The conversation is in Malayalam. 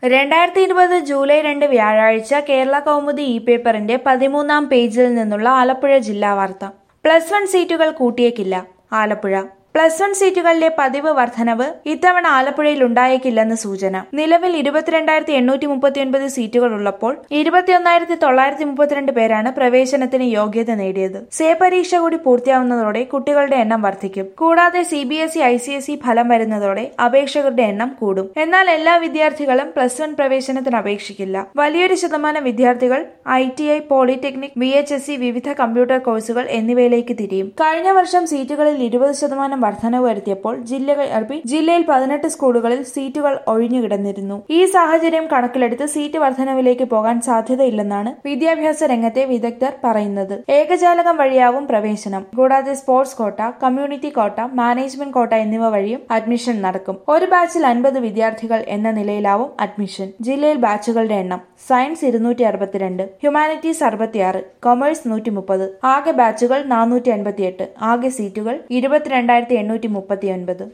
രണ്ടായിരത്തി ഇരുപത് ജൂലൈ രണ്ട് വ്യാഴാഴ്ച കേരള കൗമുദി ഇ പേപ്പറിന്റെ പതിമൂന്നാം പേജിൽ നിന്നുള്ള ആലപ്പുഴ ജില്ലാ വാർത്ത പ്ലസ് വൺ സീറ്റുകൾ കൂട്ടിയേക്കില്ല ആലപ്പുഴ പ്ലസ് വൺ സീറ്റുകളിലെ പതിവ് വർധനവ് ഇത്തവണ ആലപ്പുഴയിൽ ഉണ്ടായേക്കില്ലെന്ന് സൂചന നിലവിൽ ഇരുപത്തിരണ്ടായിരത്തി എണ്ണൂറ്റി മുപ്പത്തിയൊൻപത് സീറ്റുകൾ ഉള്ളപ്പോൾ ഇരുപത്തിയൊന്നായിരത്തി തൊള്ളായിരത്തി മുപ്പത്തിരണ്ട് പേരാണ് പ്രവേശനത്തിന് യോഗ്യത നേടിയത് സേ പരീക്ഷ കൂടി പൂർത്തിയാവുന്നതോടെ കുട്ടികളുടെ എണ്ണം വർദ്ധിക്കും കൂടാതെ C B S E I C S E ഫലം വരുന്നതോടെ അപേക്ഷകരുടെ എണ്ണം കൂടും എന്നാൽ എല്ലാ വിദ്യാർത്ഥികളും പ്ലസ് വൺ പ്രവേശനത്തിന് അപേക്ഷിക്കില്ല വലിയൊരു ശതമാനം വിദ്യാർത്ഥികൾ I T I polytechnic V H S C വിവിധ കമ്പ്യൂട്ടർ കോഴ്സുകൾ എന്നിവയിലേക്ക് തിരിയും കഴിഞ്ഞ വർഷം സീറ്റുകളിൽ ഇരുപത് ശതമാനം വർധനവ് വരുത്തിയപ്പോൾ ജില്ലകൾ അർപ്പി ജില്ലയിൽ പതിനെട്ട് സ്കൂളുകളിൽ സീറ്റുകൾ ഒഴിഞ്ഞുകിടന്നിരുന്നു ഈ സാഹചര്യം കണക്കിലെടുത്ത് സീറ്റ് വർധനവിലേക്ക് പോകാൻ സാധ്യതയില്ലെന്നാണ് വിദ്യാഭ്യാസ രംഗത്തെ വിദഗ്ധർ പറയുന്നത് ഏകജാലകം വഴിയാവും പ്രവേശനം കൂടാതെ sports quota community quota management കോട്ട എന്നിവ വഴിയും അഡ്മിഷൻ നടക്കും ഒരു ബാച്ചിൽ അൻപത് വിദ്യാർത്ഥികൾ എന്ന നിലയിലാവും അഡ്മിഷൻ ജില്ലയിൽ ബാച്ചുകളുടെ എണ്ണം സയൻസ് ഇരുന്നൂറ്റി അറുപത്തിരണ്ട് ഹ്യൂമാനിറ്റീസ് അറുപത്തിയാറ് കൊമേഴ്സ് നൂറ്റി മുപ്പത് ആകെ ബാച്ചുകൾ നാനൂറ്റി അൻപത്തിയെട്ട് ആകെ സീറ്റുകൾ ഇരുപത്തിരണ്ടായിരത്തി എണ്ണൂറ്റി മുപ്പത്തിയൊൻപത്